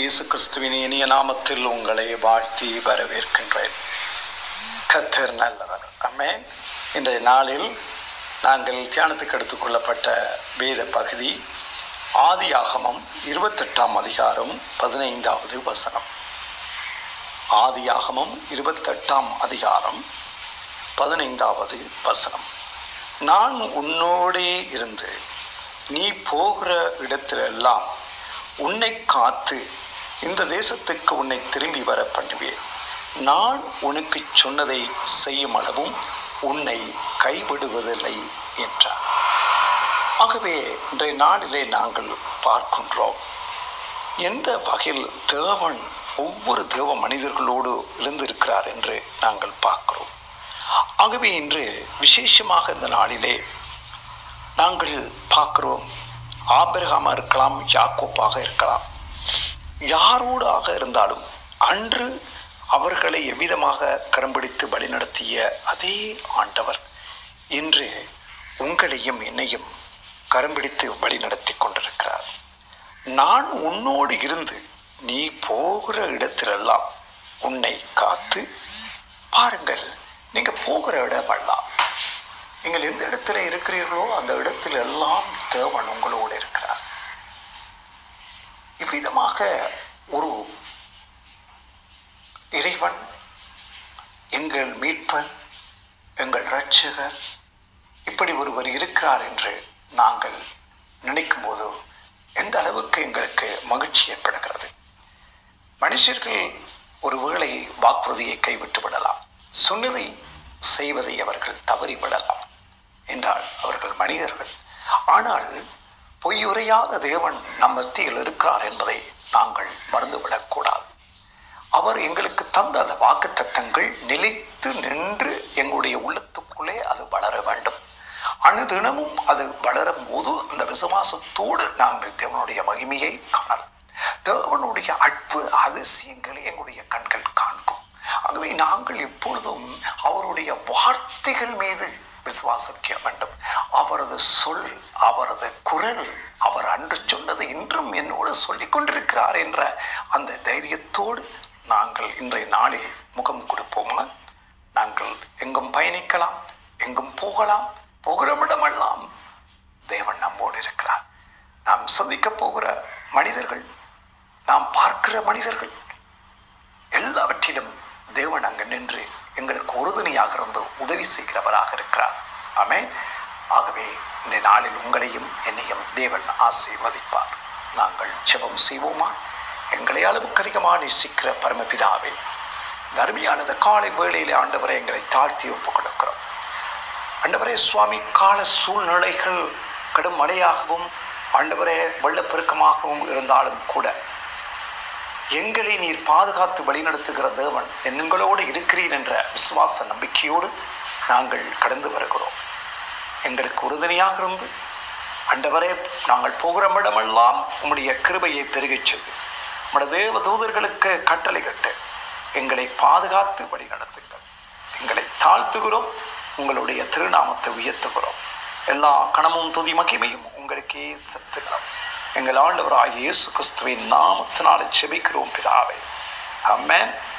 இயேசு கிறிஸ்துவின் இனிய நாமத்தில் உங்களை வாழ்த்தி வரவேற்கின்றேன் கத்தர் நல்லவர் அமேன் இன்றைய நாளில் நாங்கள் தியானத்துக்கு எடுத்துக்கொள்ளப்பட்ட வேத பகுதி ஆதியாகமம் இருபத்தெட்டாம் அதிகாரம் பதினைந்தாவது வசனம் ஆதியாகமம் இருபத்தெட்டாம் அதிகாரம் பதினைந்தாவது வசனம் நான் உன்னோடே இருந்து நீ போகிற இடத்திலெல்லாம் உன்னை காத்து இந்த தேசத்துக்கு உன்னை திரும்பி வர பண்ணுவேன் நான் உனக்கு சொன்னதை செய்யும் அளவும் உன்னை கைவிடுவதில்லை என்றார் ஆகவே இன்றைய நாளிலே நாங்கள் பார்க்கின்றோம் எந்த வகையில் தேவன் ஒவ்வொரு தேவ மனிதர்களோடு இருந்திருக்கிறார் என்று நாங்கள் பார்க்கிறோம் ஆகவே இன்று விசேஷமாக இந்த நாளிலே நாங்கள் பார்க்கிறோம் ஆபிரகாமா இருக்கலாம் யாக்கோப்பாக இருக்கலாம் யாரோடாக இருந்தாலும் அன்று அவர்களை எவ்விதமாக கரம்பிடித்து வழிநடத்திய அதே ஆண்டவர் இன்று உங்களையும் என்னையும் கரம்பிடித்து வழிநடத்தி கொண்டிருக்கிறார் நான் உன்னோடு இருந்து நீ போகிற இடத்திலெல்லாம் உன்னை காத்து பாருங்கள் நீங்க போகிற இடமெல்லாம் நீங்கள் எந்த இடத்துல இருக்கிறீர்களோ அந்த இடத்துல எல்லாம் தேவன் உங்களோடு இருக்கிறார் இவ்விதமாக ஒரு இறைவன் எங்கள் மீட்பர் எங்கள் இரட்சகர் இப்படி ஒருவர் இருக்கிறார் என்று நாங்கள் நினைக்கும் போது எந்த அளவுக்கு எங்களுக்கு மகிழ்ச்சி ஏற்படுகிறது மனுஷர்கள் ஒருவேளை வாக்குறுதியை கைவிட்டு விடலாம் சொன்னதை செய்வதை அவர்கள் தவறிவிடலாம் என்றால் அவர்கள் மனிதர்கள் ஆனால் பொய்யுரையாத தேவன் நம் மத்தியில் இருக்கிறார் என்பதை நாங்கள் மறந்துவிடக்கூடாது அவர் எங்களுக்கு தந்த அந்த வாக்கு தத்தங்கள் நிலைத்து நின்று எங்களுடைய உள்ளத்துக்குள்ளே அது வளர வேண்டும் அணுதினமும் அது வளரும் போது அந்த விசுவாசத்தோடு நாங்கள் தேவனுடைய மகிமையை காணலாம் தேவனுடைய அற்பு அதிசயங்களை எங்களுடைய கண்கள் காண்கும் ஆகவே நாங்கள் எப்பொழுதும் அவருடைய வார்த்தைகள் மீது விசுவாசிக்க வேண்டும் அவரது சொல் அவரது குரல் அவர் அன்று சொன்னது இன்றும் என்னோடு சொல்லிக் கொண்டிருக்கிறார் என்ற அந்த தைரியத்தோடு நாங்கள் இன்றைய நாளில் முகம் கொடுப்போமா நாங்கள் எங்கும் பயணிக்கலாம் எங்கும் போகலாம் போகிறவிடமெல்லாம் தேவன் நம்மோடு இருக்கிறார் நாம் சந்திக்க போகிற மனிதர்கள் நாம் பார்க்கிற மனிதர்கள் எல்லாவற்றிலும் தேவன் அங்கு நின்று எங்களுக்கு உறுதுணையாக இருந்து உதவி செய்கிறவராக இருக்கிறார் ஆமே ஆகவே இந்த நாளில் உங்களையும் என்னையும் தேவன் ஆசீர்வதிப்பார் நாங்கள் செபம் செய்வோமா எங்களை அளவுக்கு அதிகமாக நேசிக்கிற பரமபிதாவே இந்த அருமையானது காலை வேளையில் ஆண்டவரை எங்களை தாழ்த்தி ஒப்புக் கொடுக்கிறோம் ஆண்டவரே சுவாமி கால சூழ்நிலைகள் கடும் மழையாகவும் ஆண்டவரே வெள்ளப்பெருக்கமாகவும் இருந்தாலும் கூட எங்களை நீர் பாதுகாத்து வழிநடத்துகிற தேவன் எங்களோடு இருக்கிறீர் என்ற விசுவாச நம்பிக்கையோடு நாங்கள் கடந்து வருகிறோம் எங்களுக்கு உறுதுணையாக இருந்து அண்டவரே நாங்கள் போகிற இடமெல்லாம் உம்முடைய கிருபையை பெருகச் செய்து உம்முடைய தேவ தூதர்களுக்கு கட்டளை கட்டு எங்களை பாதுகாத்து வழி நடத்துங்கள் எங்களை தாழ்த்துகிறோம் உங்களுடைய திருநாமத்தை உயர்த்துகிறோம் எல்லா கணமும் துதி மகிமையும் உங்களுக்கே செலுத்துகிறோம் எங்கள் ஆண்டவராக இயேசு கிறிஸ்துவின் நாமத்தினாலே செபிக்கிறோம் பிதாவே அம்மேன்